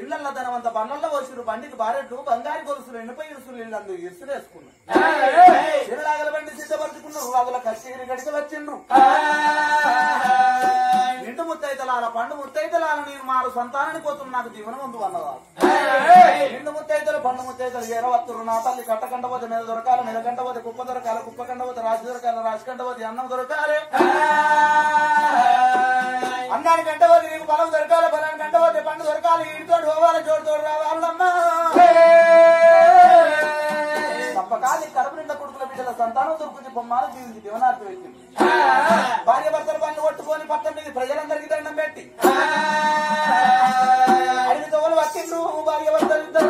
ఇళ్ళల్లో ధనవంత బండ్లలో పోసిరు బండికి బారెట్లు బంగారు గొలుసులు ఎండిపోయి ఇరుసులు ఇల్లందు ఇరుసులేసుకున్నారు చిరలాగల బండి సిద్ధపరుచుకున్నారు వాళ్ళ కచేరి గడికి వచ్చిండ్రు నిండు ముత్తైతలాల పండు ముత్తైతలాల నేను మారు సంతానాన్ని పోతున్న నాకు జీవనం ఉంది అన్నవారు నిండు ముత్తైతలు పండు ముత్తైతలు ఎరవత్తురు నా తల్లి కట్టకండ పోతే మీద దొరకాలి మీద కంట పోతే కుప్ప దొరకాలి కుప్ప కండ పోతే రాసి దొరకాలి రాసి కంట పోతే అన్నం దొరకాలి అన్నాని గంట పోతే నీకు బలం దొరకాలి బలం గంట పోతే పండు దొరకాలి ఇంటితోడు పోవాలి జోడుతోడు రావాలమ్మా తప్పకాలి కడుపు నిండా కొడుకుల బిడ్డల సంతానం దొరుకుతుంది బొమ్మలు జీవించి దీవనార్థం పెట్టింది భార్య భర్తల పనులు కొట్టుకొని పట్టం మీద ప్రజలందరికీ దండం పెట్టి అడిగి తోలు పట్టిండు భార్య భర్తలు ఇద్దరు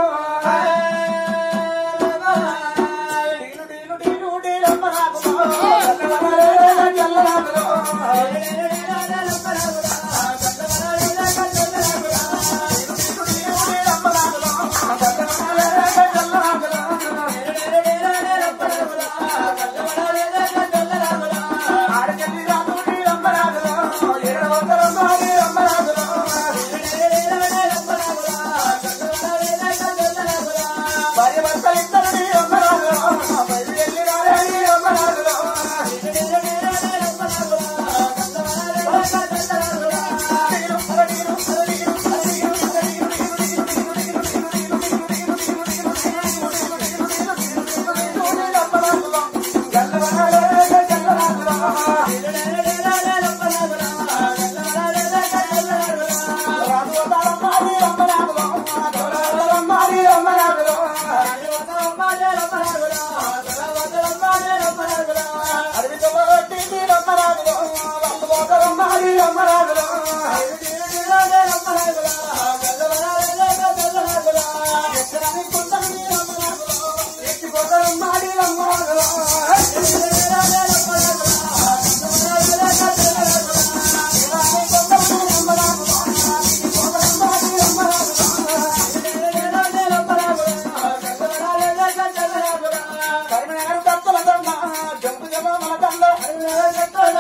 డీలు డీలు డీలు డీలమ్మ నాకులో, చల్లనాకులో. డీలు డీలు డీలమ్మ నాకులో, చల్లనాకులో. ఆడకెళ్ళి రాదు డీలమ్మ నాకులో, ఏడవతరమ్మ డీలమ్మ నాకులో. భార్య భర్తలు ఇద్దరు డీలమ్మ నాకులో, బయలుదేరి రాలే డీలమ్మ నాకులో. కరీంనగర్ దత్తల దండ జంపు జమాల దండ కరీంనగర్ దత్తల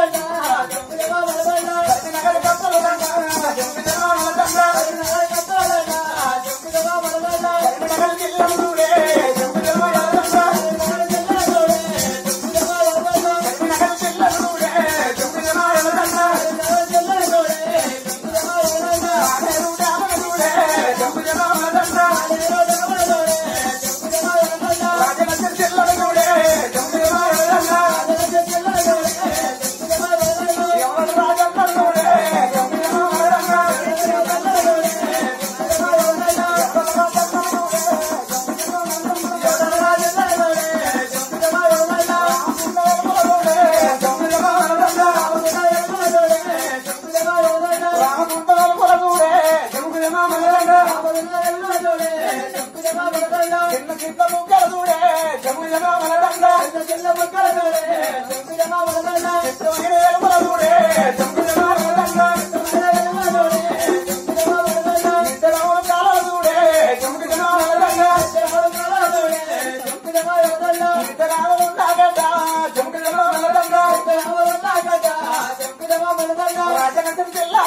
దండ జంపు జమాల దండ కరీంనగర్ జిల్లాలోనే జంపు జమాల దండ కరీంనగర్ జిల్లాలోనే జంపు జమాల దండ ఆనేరు డామనలోనే జంపు జమాల దండ రాజనగర్ జిల్లాలోనే జంపు జమాల దండ ఎవరు రాజన్నలోనే జంపు జమాల దండ రాజనగర్ జిల్లా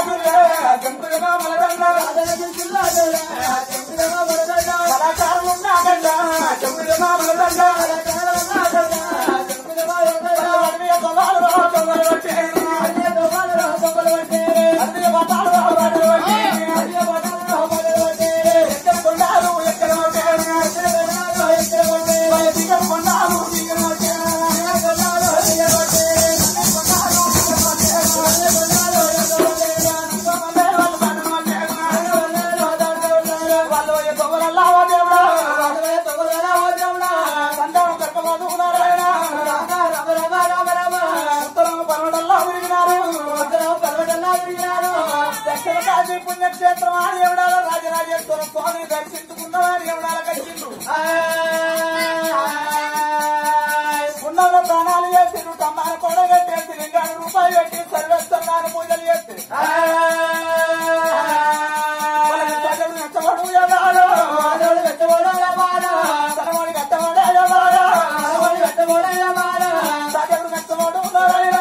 కళాకారులు ఉన్నాగండ తొమ్మిది మామల దండ అడవి పొలాలు రా పొలాలు పట్టే అడవి పొలాలు రా పొలాలు పట్టే ఎక్కడ కొండాలు ఎక్కడ ఎక్కడ కొండాలు ఇక్కడ వాళ్ళు తొగలల్లా దేవుడా సంతానం కట్టబోదు నారాయణ ఉత్తరం పర్వటంలో విరిగినారు దక్షిణ కాశీ పుణ్యక్షేత్రం అని ఎవడాల రాజరాజేశ్వరం స్వామి దర్శించుకున్నవారు ఎవడాల కట్టిండు ఉన్నత ప్రాణాలు చేసి తమ్మాన కూడా కట్టేసి లింగాలు రూపాయలు పెట్టి సర్వేశ్వరాన్ని పూజలు చేసి వాళ్ళకి ప్రజలు నచ్చబడు ఎవడాలు తనవాడి కట్టబడే ఎవడాలు ప్రజలు నచ్చబడు నారాయణ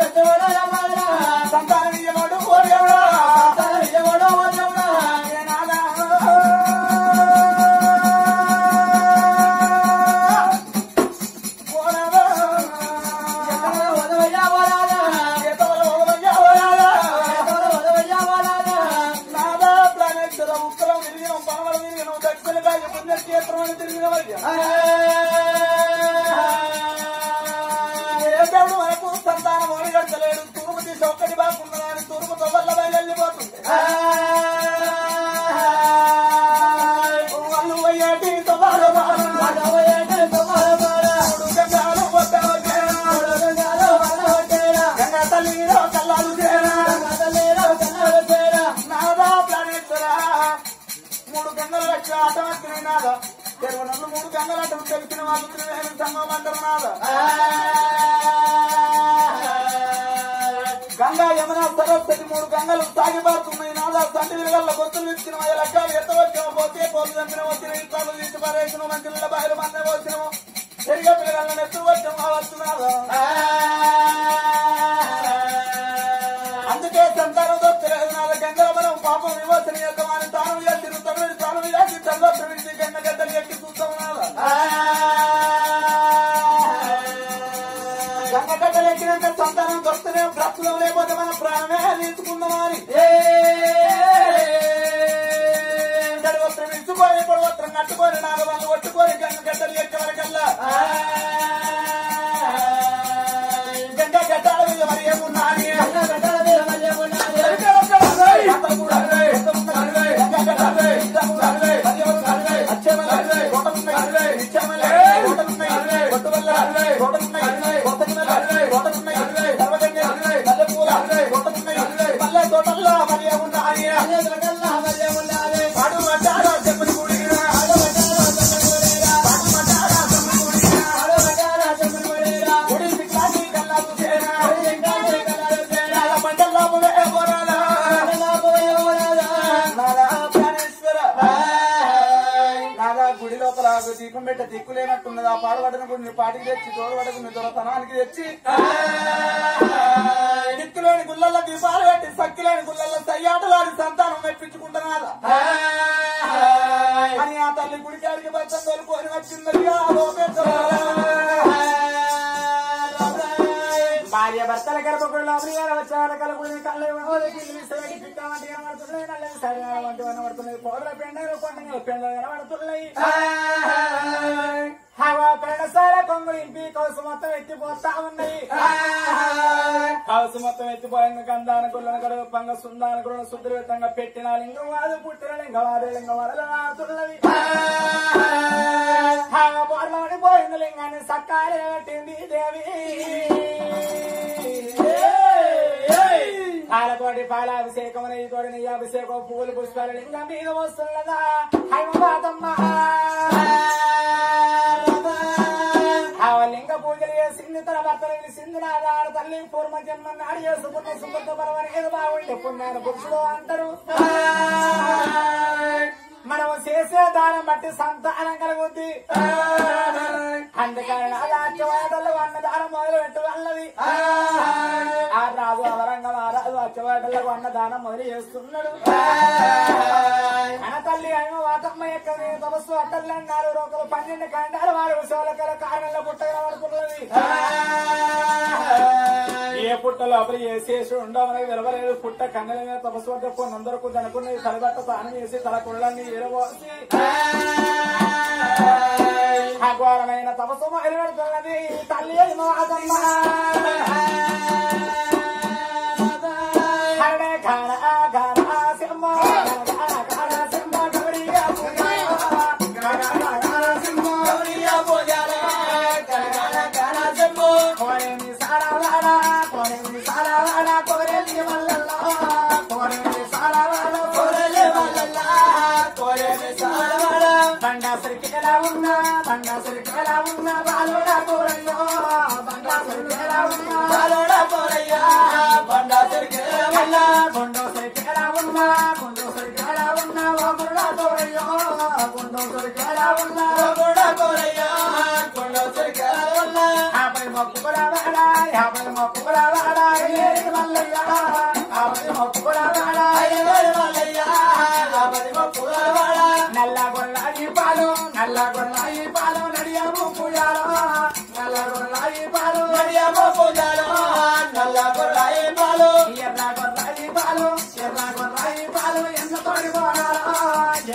సంతానం ఇయ్యబడు ఓ దేవుడా ఏ నాదా దక్షిణ కాయ పుణ్యక్షేత్రం అని తిరిగినవయ్యా ఏ దేవుడు మనకు సంతానం ఒడిగట్టలేడు తూర్పు తీసి ఒక్కటి బాగున్నదని తూర్పుతో వల్ల బయలుపోతుంది వాళ్ళు అయ్యేటి సవాలు గంగా తల్లిలో కల్లాలు చేరా నాదా ప్రాణేశ్వరా మూడు గంగల లక్ష ఆటమత్తుని నాద తెలుగు నన్ను మూడు గంగల అటం తెలిసిన వాళ్ళు త్రివేణి సంగం అంటారు నాద గంగా యమున సరస్వతి మూడు గంగలు సాగిపారుతున్నాయి నాదా తండ్రి విలువల్ల గొంతులు ఇచ్చిన లెక్కలు ఎత్త వచ్చిన పోతే పోలు చంపిన వచ్చిన ఇస్తాలు తీసి పారేసిన మంచి నీళ్ళ బయలు మందే వచ్చిన తిరిగి పిల్లలను ఎత్తు వచ్చిన వస్తున్నాదా అందుకే సంతానం దొరకలేదు నాలుగు గంగల మనం పాపం విమోచన యొక్క వాని తాను చేసి తమిళ తాను చేసి తల్లో ప్రవేశి గంగ గడ్డలు ఎక్కి చూస్తాం గంగ గడ్డలు ఎక్కినాక సంతానం దొరుకుతూనే బ్రతులు లేకపోతే మన ప్రాణమే తీసుకుందామని గడి వస్త్రం ఇచ్చుకొని పొడి వస్త్రం కట్టుకొని నాలుగు వాళ్ళు కొట్టుకొని గంగ గడ్డలు ఎక్కే వరకల్లా గంగ గడ్డల మీద మరి ఏమున్నాని నాగా గుడి లోపల దీపం పెట్ట దిక్కు లేనట్టున్నది ఆ పాడబడిన గుడిని పాటికి తెచ్చి తోడబడుకుని దొరతనానికి తెచ్చి దిక్కులేని గుళ్ళల్లో దీపాలు పెట్టి సక్కిలేని గుళ్ళల్లో సయ్యాటలాడి సంతానం మెప్పించుకుంటున్నాదా అని ఆ తల్లి గుడికాడికి బద్దం తోలుకొని వచ్చిందయ్యా భార్య భర్తల గర్భకుడు అభిగారు వచ్చారు కలుగుని కళ్ళు పిట్టవంటి కనబడుతున్నాయి నల్లని సరి వంటి కనబడుతున్నాయి పౌరుల పెండలు కొండ పెండలు కనబడుతున్నాయి హవా పెండసాల కొంగులు ఇంపి కౌసు మొత్తం ఎత్తిపోతా ఉన్నాయి కౌసు మొత్తం ఎత్తిపోయిన గంధాన గుళ్ళను గడువు పంగ సుందాన గుళ్ళను శుద్ధితంగా పెట్టిన లింగం వాదు పుట్టిన లింగం వాదు లింగం వాదుతున్నది బోర్లోని పోయింది లింగాన్ని సక్కారే కట్టింది దేవి పాలతోటి పాలాభిషేకం నెయ్యితోటి నెయ్యాభిషేకం పువ్వులు పుష్పాలు లింగం మీద వస్తున్నదా హైమాతమ్మ లింగ పూజలు చేసింది తన భర్తలు పిలిచింది నా ఆడ తల్లి పూర్వ జన్మ నాడు చేసుకున్న సుమృత పరమని ఏదో బాగుంటే పుణ్యాన పురుషుడు అంటారు మనం చేసే దానం బట్టి సంతానం కలుగుద్ది అందుకని అచ్చవాటలు అన్నదానం మొదలు పెట్టు వల్లవి ఆ రాజు అవరంగం ఆ రాజు అచ్చవాటలకు అన్నదానం మొదలు చేస్తున్నాడు అన తల్లి అయిన వాతమ్మ యొక్క తపస్సు అట్టలు అన్నారు ఒకరు పన్నెండు కండాలు వారి విషయాల కారణంలో పుట్టగా పడుతున్నది ఏ పుట్ట లోపల ఏ శేషు ఉండవని విలవలేదు పుట్ట కన్నెల మీద తపస్సు వద్ద కొన్నందరకు దనుకున్నది తలబట్ట తాను చేసి తల కుళ్ళని ఏరబోసి అఘోరమైన తపస్సు మొదలుపెడుతున్నది తల్లి మాదమ్మ హరే ఘన ఘన సింహ ఘన ఘన సింహ గౌరీయ పూజ ఘన ఘన సింహ గౌరీయ పూజ కోరేమి సారావాడ కోరేమి సారావాడ కోరేలి మల్లల్ల కోరేమి సారావాడ కోరేలి మల్లల్ల కోరేమి సారావాడ బండాసరికి ఎలా ఉన్నా బండాసరికి ఎలా ఉన్నా బాలుడా కోరయ్యో బండాసరికి ఎలా ఉన్నా బాలుడా కోరయ్యా బండాసరికి ఎలా ఉన్నా కొండోసరికి ఎలా ఉన్నా కొండోసరికి ఎలా ఉన్నా వాముడా కోరయ్యో కొండోసరికి ఎలా ఉన్నా వాముడా కోరయ్యా కొండోసరికి ఎలా ఉన్నా ఆపై మొక్కు కూడా వాడా ఆపై మొక్కు కూడా వాడా ఏరి మల్లయ్య ఆపై మొక్కు కూడా వాడా ఏరి మల్లయ్య ఆపై మొక్కు కూడా వాడా నల్ల గొల్లాయి పాలు నల్ల గొల్లాయి పాలు నడియాము పూజాలో నల్ల గొల్లాయి పాలు నడియాము పూజాలో నల్ల గొల్లాయి పాలు ఎర్ర గొల్లాయి పాలు ఎర్ర గొల్లాయి పాలు ఎన్న తోడి పోగాలో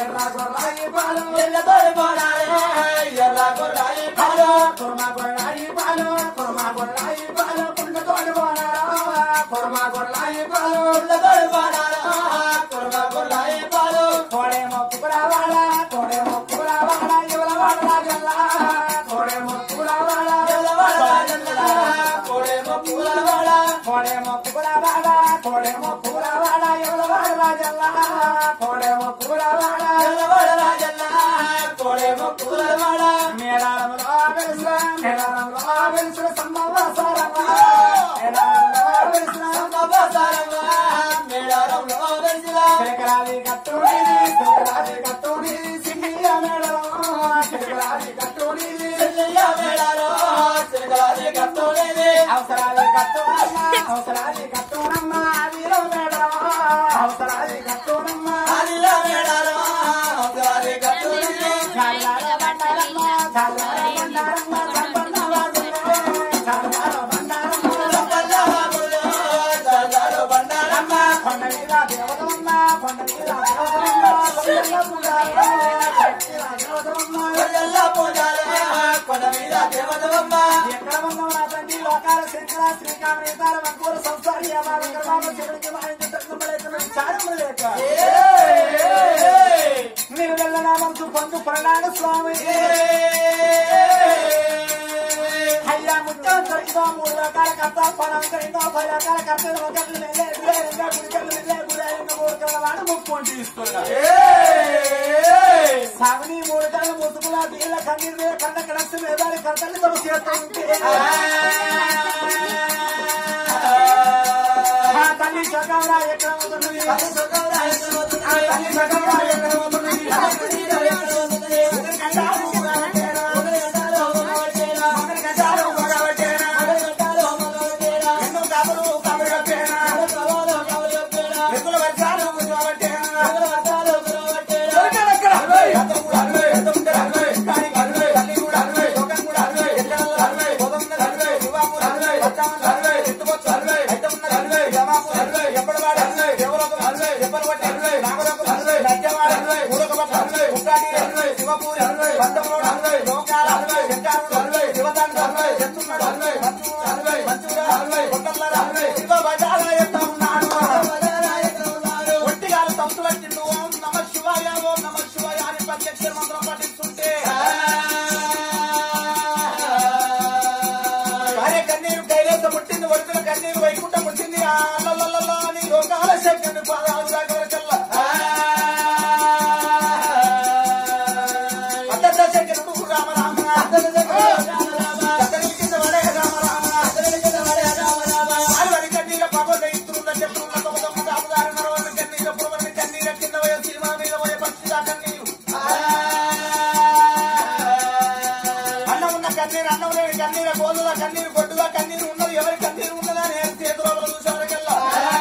ఎర్ర గొర్రాయి పాలు ఎల్లతోడి పోరాడే ఎల్ల గొర్రాయి పాలు కుర్మా గొర్రాయి పాలు కుర్మా గొర్రాయి పాలు కుండతోటి పోనారా కుర్మా గొర్రాయి పాలు ఎల్లతోడి పోరాడే కుర్మ గొర్రాయి పాలు కోడే మొక్కురావాడ కోడే మొక్కురావాడ ఇవల వాడ రాజల్లా కోడే మొక్కురావాడ ఎల్లవాడ రాజన్న కోడేమో పూలవాడ కోడే మొక్కురావాడ కోడే మొక్కురావాడ ఇవల వాడ రాజల్లా కోడే మొక్కురావాడ ఎల్లవాడ రాజన్న కోడేమో పూలవాడ మేడారంలో వెలుసు మేడారంలో వెలుసు సమ్మవ్వ సారమ్మ మేడారంలో వెలుసు సంగబసారమ్మ మేడారంలో వెలిసిన శేఖరాది కట్టుడిది శేఖరాది కట్టుడిది సింగియ మేడరం శేఖరాది కట్టుడిది చెల్లెయ్య మేడారో చిరకలాది కట్టోలేది అవసరాది కట్టునమ్మ అవసరాది కట్టునమ్మ వీర మేడరం అవసరాది కట్టునమ్మ అదిలా మేడారో అవసరాది కట్టోలేది చాలార బండారమ్మ చాలార బండారమ్మ సంపన్న వాదులే చాలార బండారమ్మ సంపల్లవాగులో సరదాలు బండారమ్మ కొండ మీద దేవతమ్మ కొండ మీద దేవతమ్మ కొండల పుజారే కొండ దేవతమ్మ కొల్లెల్ల పూజాలే కొండ మీద దేవతమ్మ ఎక్కడ ఉన్నావు నా తండ్రి లోకాల శంకర శ్రీకామేతార వంకూర సంసారి అమ్మ విక్రమామ శివుడికి మా ఇంటి తక్కువలేక చారములు లేక మీరు వెళ్ళనామంతు పొందు ప్రనాడు స్వామి అయ్యా ముత్యం దొరికిదో మూడు రకాల కర్త పనం కరిందో పది రకాల కర్తలు ఒకళ్ళు వెళ్ళే గురే ఇంకా గుడికలు వెళ్ళే గురే ఇంకా మూడు కళ్ళ వాడు ముక్కొని తీసుకున్నా సాగుని మూడు కళ్ళ ముసుగులా దీళ్ళ కన్నీరు మీద కన్న కడక్స్ మీద కర్తలు తమ చేస్తూ ఉంటే ఆ తల్లి సగంరా ఎక్కడ అవుతున్నది ఆ తల్లి సగంరా ఎక్కడ అవుతున్నది ఎన్నో కబరు కబరు కట్టేనా ఎన్నుల వర్షాలు కురవబట్టేనా దొరికాడక్కడ అతను కూడా అరవై అతను కూడా అరవై కానీ అరవై తల్లి కూడా అరవై లోకం కూడా అరవై ఎక్కడ అరవై పొదమున్న అరవై శివాము అరవై పట్టాము అరవై ఎత్తుకొచ్చు అరవై ఎత్తమున్న అరవై యమాము అరవై ఎప్పటివాడు అరవై ఎవరొక అరవై ఎప్పటివాటి అరవై నాగరొక అరవై నద్యవాడ అరవై ఊరొక అరవై ఉక్కాటి అరవై శివపూరి అరవై పంతముడు అరవై లోకాల అరవై శంకారుడు అరవై శివతాండు అరవై చెత్తున్నాడు అరవై మంచుడు అరవై మంచుడు అరవై కొండల అరవై శివ బజారా ఎంత ఉన్నాడు ఒట్టిగాలు తప్పు పట్టిండు ఓం నమ శివాయ ఓం నమ శివాయ అని ప్రత్యక్ష మంత్రం పఠిస్తుంటే భార్య కన్నీరు కైలాస ముట్టింది వడుకుల కన్నీరు వైకుంఠం ముట్టింది ఆ అల్లల్లల్లా అని లోకాల శక్తిని పాదాలు దాకా వరకల్లా అద్దద్ద శంకరుడు రామ రామ అద్దద్ద శంకరుడు రామ రామ అద్దడి కింద వడే రామ రామ అద్దడి కింద వడే రామ రామ ఆరువడి కన్నీర పగొండ ఇత్తురున్న చెట్టున్న తమ తమ దాపుదారు నరవల్లి కన్నీర పురవల్లి కన్నీర కింద వయ సీమా మీద వయ పక్షిగా కన్నీరు అన్నం ఉన్న కన్నీరు అన్నం లేని కన్నీర గోదుల కన్నీరు గొడ్డుగా కన్నీరు ఉన్నది ఎవరి కన్నీరు ఉన్నదా అని చేతుల చూసేవరకల్లా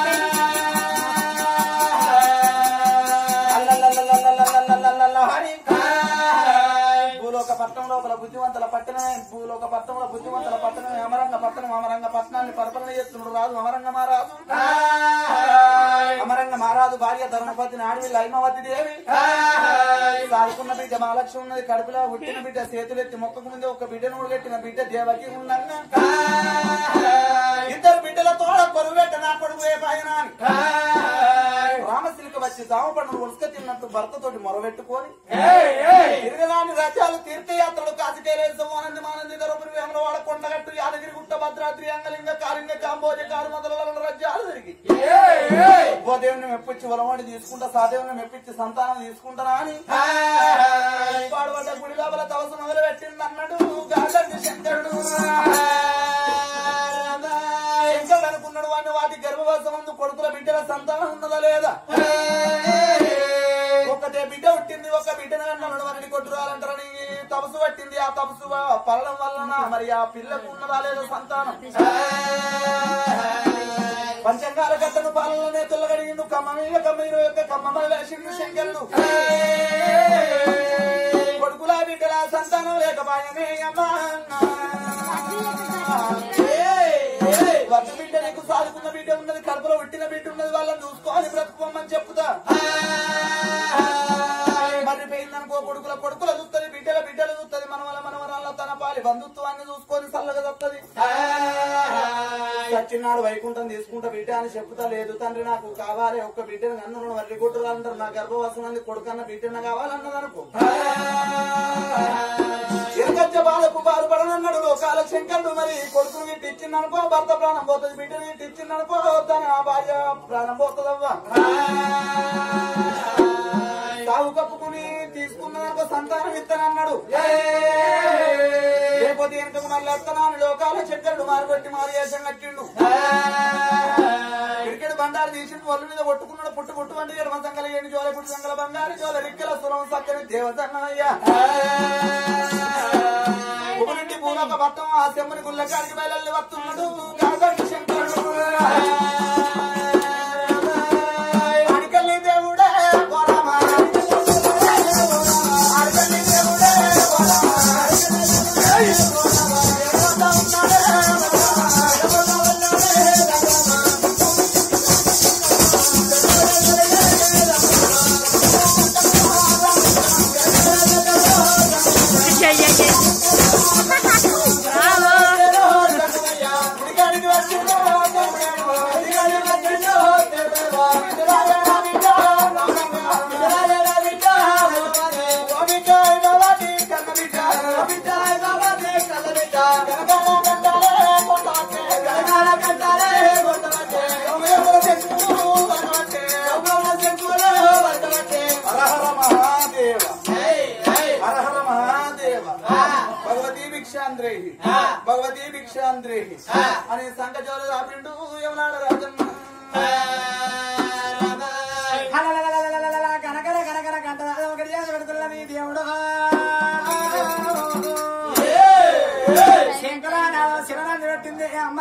భూలోక పట్టణం లోపల బుద్ధివంతుల పట్టణమే భూలోక పట్టణంలో బుద్ధివంతుల పట్టణమే అమరంగ పట్టణం అమరంగ పట్టణాన్ని పరిపాలన చేస్తున్నాడు రాదు అమరంగ మారాదు అమరంగ మారాదు భార్య ధర్మపతిని ఆడవి లైమవతి దేవి సాగుకున్న బిడ్డ మహాలక్ష్మి ఉన్నది కడుపులో పుట్టిన బిడ్డ చేతులెత్తి మొక్కకు ముందే ఒక బిడ్డను ఉడగట్టిన బిడ్డ దేవకి ఉండంగా ఇద్దరు బిడ్డల తోడ కొరువు పెట్ట నా కొడుకు ఏ పైన అని. రామశిల్క వచ్చి దామ పండుగ ఉసుక తిన్నట్టు భర్తతోటి మొరబెట్టుకొని తిరగదాని రజాలు తీర్థయాత్రలు కాశీకేలేశం ఆనంది మానంది ధరపురి వేమలవాడ కొండగట్టు యాదగిరి గుట్ట భద్రాద్రి అంగలింగ కాలింగ కాంబోజ కారు మొదల రజ్యాలు తిరిగి ఓ దేవుని మెప్పించి వరవాడి తీసుకుంటా సాదేవుని మెప్పించి సంతానం తీసుకుంటానా అని పాడుబడ్డ గుడి లోపల తవసు మొదలు పెట్టింది అన్నాడు గాజర్ని శంకరుడు శంకరుడు అనుకున్నాడు వాడిని వాటి గర్భవాసం ముందు కొడుకుల బిడ్డల సంతానం ఉన్నదా లేదా ఒక్కటే బిడ్డ పుట్టింది ఒక బిడ్డను కన్నాడు వారిని కొట్టురాలంటారని తపసు పట్టింది ఆ తపసు పడడం వలన మరి ఆ పిల్లకు ఉన్నదా లేదా సంతానం పంచంగాల గట్టను పాలననే తొలగడిగిండు కమ్మ మీద కమ్మ ఇరవై ఒక్క కమ్మమ్మలు వేసిండు శంకరుడు కొడుకులా బిడ్డల సంతానం లేకపాయనే అమ్మా వద్దు బిడ్డ నీకు సాదుకున్న బిడ్డ ఉన్నది కడుపులో పుట్టిన బిడ్డ ఉన్నది వాళ్ళని చూసుకోవాలి బ్రతుకోమని చెప్పుతా బంధుత్వాన్ని చూసుకొని చల్లగా తప్పది సచ్చినాడు వైకుంఠం తీసుకుంటా బిడ్డ అని చెప్తా లేదు తండ్రి నాకు కావాలి ఒక్క బిడ్డను అన్న వడ్డీ కొట్టులు అంటారు నా గర్భవాసం అంది కొడుకన్న బిడ్డన కావాలన్నది అనుకో ఎరగచ్చ బాలకు బాధపడనన్నాడు లోకాల శంకరుడు మరి కొడుకుని వీటి ఇచ్చిందనుకో భర్త ప్రాణం పోతుంది బిడ్డని వీటి ఇచ్చిందనుకో తన భార్య ప్రాణం పోతుందవ్వా సాగు కప్పుకుని తీసుకున్నదనుకో సంతానం ఇస్తానన్నాడు లేకపోతే వెనుకకు మళ్ళీ వస్తున్నాను లోకాల శంకరుడు మారుబట్టి మారు వేషం కట్టిండు క్రికెట్ బండారు తీసి ఒళ్ళు మీద కొట్టుకున్నాడు పుట్టు పుట్టు వంటి ఎడమ సంగల ఏడు జోల పుట్టు సంగల బంగారు జోల రిక్కల సురం సక్కని దేవతన్నయ్యా ఒకరింటి పూలొక పట్టం ఆ సెమ్మని గుళ్ళకాడికి బయలు వస్తున్నాడు కాగట్టి శంకరుడు అడికల్లి దేవుడే పోరామా. అడికల్లి దేవుడే పోరామా. అడికల్లి వచ్చిందో దేవుడేమో. అడికల్లి వచ్చిందో దేవుడేమో. ఓబిటాయ్ బాబాటి కన్నబిటాయ్. ఓబిటాయ్ బాబాటి కన్నబిటాయ్. గనగాల గంటాలే కొట్టవట్టే. గనగాల గంటాలే కొట్టవట్టే. ఎవరెవరు శంకులు వడవట్టే. ఎవరెవరు శంకులు వడవట్టే. హర హర మహాదేవ హర హర మహాదేవ భగవతీ భిక్షాంద్రేహి భగవతీ భిక్షాంద్రేహి అని సంఘజోలు రాపిండు ఎవనాడు రాజన్న కనకర కనకర గంట ఒకటి చేసి పెడుతున్నది దేవుడు శంకరానాథ శివనంది పెట్టింది అమ్మ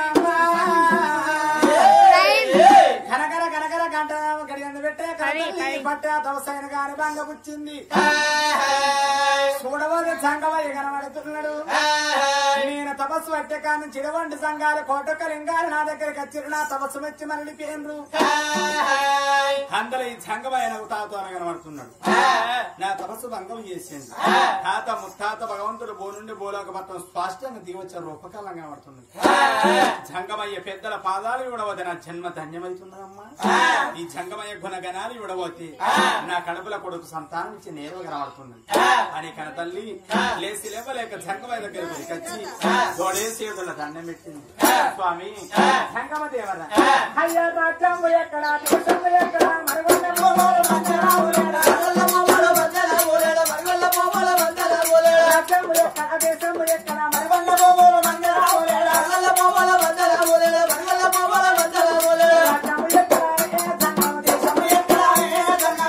కనకర కనకర గంట ఒకటి అందు పెట్టే కనకల్లి పట్ట తవసైన గాని బంగ పుచ్చింది చూడబోతే సంగమయ్య కనబడుతున్నాడు నేను తపస్సు పట్టే కానీ చిరవంటి సంఘాలు కోటొక్క లింగాలు నా దగ్గరికి వచ్చి నా తపస్సు మెచ్చి మరలి పేన్రు అందులో ఈ సంగమయ్య నాకు తాత అని కనబడుతున్నాడు నా తపస్సు భంగం చేసింది తాత ముత్తాత భగవంతుడు బో నుండి బోలోక మొత్తం స్పష్టంగా దిగొచ్చే రూపకాలం కనబడుతుంది జంగమయ్య పెద్దల పాదాలు ఇవ్వడబోతే నా జన్మ ధన్యమవుతున్నదమ్మా ఈ జంగమయ్య గుణగణాలు ఇవ్వడబోతే నా కడుపుల కొడుకు సంతానం ఇచ్చి నేరుగా కనబడుతుంది అని కన తల్లి లేచి లేవలేక జంగమయ్య దగ్గరికి వచ్చి తోడేసి ఎదుల దండం పెట్టింది స్వామి జంగమ దేవర అయ్యా రాజ్యం ఎక్కడ దేశం ఎక్కడ మరుగున్న భూములు మంజరావు లేడా? రాజ్యం ఎక్కడ దేశం ఎక్కడ మరుగున్న భూములు మంజరావు లేడా? రాజ్యం ఎక్కడ ఏ జంగమ దేశం ఎక్కడ ఏ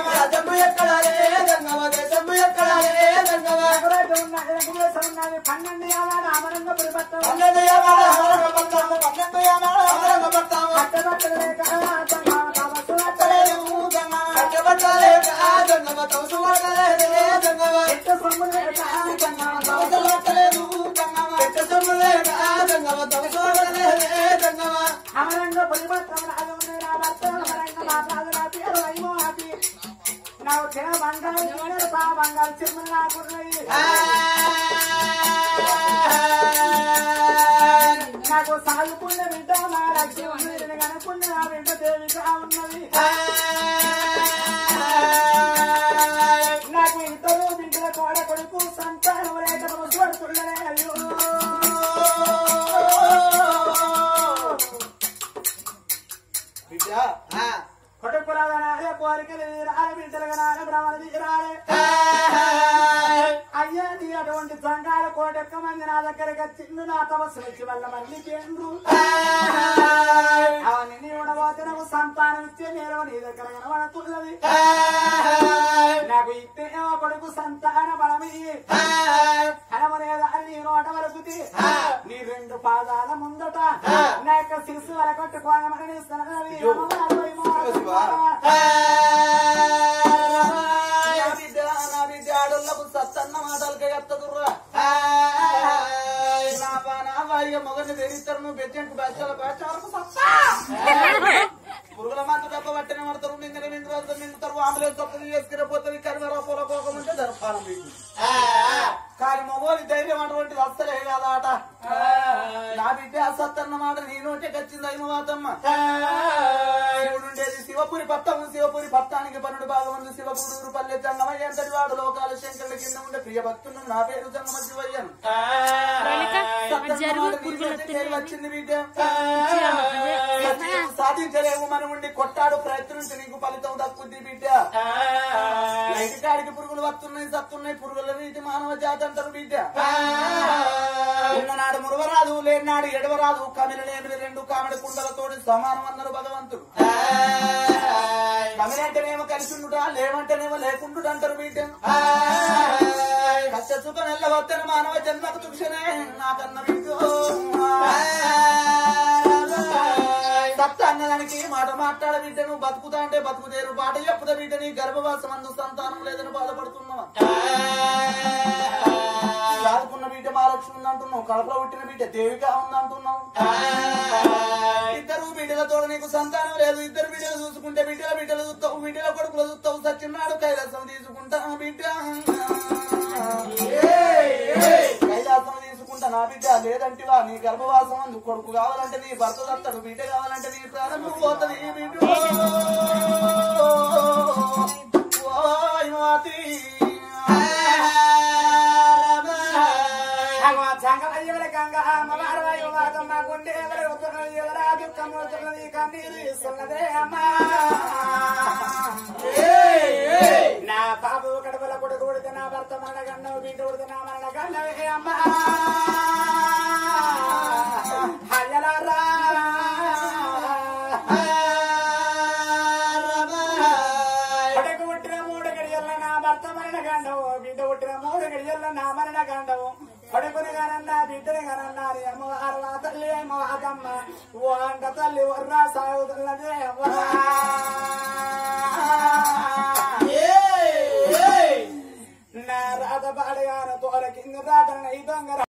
జంగమ నగరాజు ఉన్నది నగరేశం ఉన్నది పన్నెండు యావాడ అమరంగ పురిపట్టం పట్టబట్టలు లేక జంగమ తమస్సు అట్టలేదు ఎట్టు సొమ్ములు లేక జంగమ తమస్సు అట్టలేదు అమరంగ పురిపట్టం రాజు ఉన్నది నా భర్త అమరంగ మాట్లాడు నా పేరు వైమో అది నాకు తిన బంగారు తిన్నది బా బంగారు చిమ్ములు నాకున్నాయి నాకు సాగుకున్న బిడ్డ నా లక్ష్యం ఉన్నది కనుక్కున్న నా బిడ్డ దేవిగా ఉన్నది నాకు ఇద్దరు బిడ్డల కోడ కొడుకు సంతానం లేక పడుతున్నదే అయ్యో బిడ్డ కొడుకు రాలే కోరికలు రాలే బిడ్డలు రాలే భ్రమణ తీరాలే అయ్యా నీ అటువంటి సంఘాల కోటెక్క మంది నా దగ్గరకు వచ్చిండు నా తపస్సు వచ్చి వల్ల మళ్ళీ కేంద్రు అవన్నీ నీ ఉండబోతే నాకు సంతానం ఇచ్చే నేను నీ దగ్గర కనబడుతున్నది నాకు ఇస్తే ఏమో కొడుకు సంతాన బలమి కనమనేదాన్ని నీ నోట వరకుతి నీ రెండు పాదాల ముందట నా యొక్క శిరస్సు వరకొట్టుకోవాలని నా బిడ్డ నా బిడ్డ ఆడోళ్ళకు సత్తన్న మాటలకే ఎత్తదుర్రా నా బా నా వాయిగా మొగని తెరిస్తారు నువ్వు బెచ్చంకు బెచ్చాల బెచ్చ వరకు సత్తా పురుగుల మందు దెబ్బ పట్టిన పడతారు నిందిన నిండు రోజులు నిండుతారు అంబులెన్స్ తప్పది చేసుకుని పోతుంది కరిమరా పొల కోకముంటే దర్పానం మీకు కానీ మొగోని ధైర్యం అన్నటువంటిది అస్సలే కాదాట నా బిడ్డ అసత్తన్న మాట నీ నోటే వచ్చింది అయిమవాతమ్మ శివుడుండేది శివపురి పట్టము శివపురి పట్టానికి పన్నెండు భాగం ఉంది శివపురూరు పల్లె జంగమయ్య అంతటి వాడు లోకాల శంకరుల కింద ఉండే ప్రియ భక్తులు నా పేరు జంగమ శివయ్యను సత్తన్న మాట నీ నోటే చేరి వచ్చింది బిడ్డ సత్యం సాధించలేవు మనం ఉండి కొట్టాడు ప్రయత్నించి నీకు ఫలితం దక్కుద్ది బిడ్డ లైటికాడికి పురుగులు వస్తున్నాయి సత్తున్నాయి పురుగుల రీతి మానవ జాతి అంటారు బిడ్డ ఉన్ననాడు మురవరాదు లేనాడు ఎడవరాదు కమిల లేని రెండు కామెడి కుండలతోటి సమానం అన్నారు భగవంతుడు కమిలంటేనేమో కలిసి ఉండుట లేవంటేనేమో లేకుండు అంటారు బిడ్డ కష్ట సుఖం వెళ్ళవద్దన మానవ జన్మకు చూక్షనే నాకన్న బిడ్డ సత్త అన్నదానికి మాట మాట్లాడ బిడ్డ నువ్వు బతుకుతా అంటే బతుకుదేరు పాట చెప్పుదా బిడ్డ నీ గర్భవాసం అందు సంతానం లేదని బాధపడుతున్నావా చదువుకున్న బిడ్డ మహాలక్ష్మి ఉందంటున్నావు కడపలో పుట్టిన బిడ్డ దేవిక ఉందంటున్నావు ఇద్దరు బిడ్డలతో నీకు సంతానం లేదు ఇద్దరు బిడ్డలు చూసుకుంటే బిడ్డల బిడ్డలు చూస్తావు బిడ్డల కొడుకులు చూస్తావు సచ్చినాడు కైలాసం తీసుకుంటా బిడ్డ కైలాసం తీసుకుంటా నా బిడ్డ లేదంటివా నీ గర్భవాసం అందు కొడుకు కావాలంటే నీ భర్త దత్తడు బిడ్డ కావాలంటే నీ ప్రాణం పోతుంది బిడ్డ ఓయ్ మాతి. నా బాబు కడపల కొడుకు కొడితే నా భర్త మరణ గండవు బిడ్డ కొడితే నా మరణ గండవే అమ్మా హయ్యలారా కొడుకు పుట్టిన మూడు గడియల్లో నా భర్త మరణ గండవు బిడ్డ పుట్టిన మూడు గడియల్లో నా మరణ గండవు కొడుకుని గానన్నా బిడ్డని గానన్నా అమ్మవారు నా తల్లి అమ్మవాదమ్మ ఓ అంట తల్లి వర్రా సాగుతున్నదే అవ్వా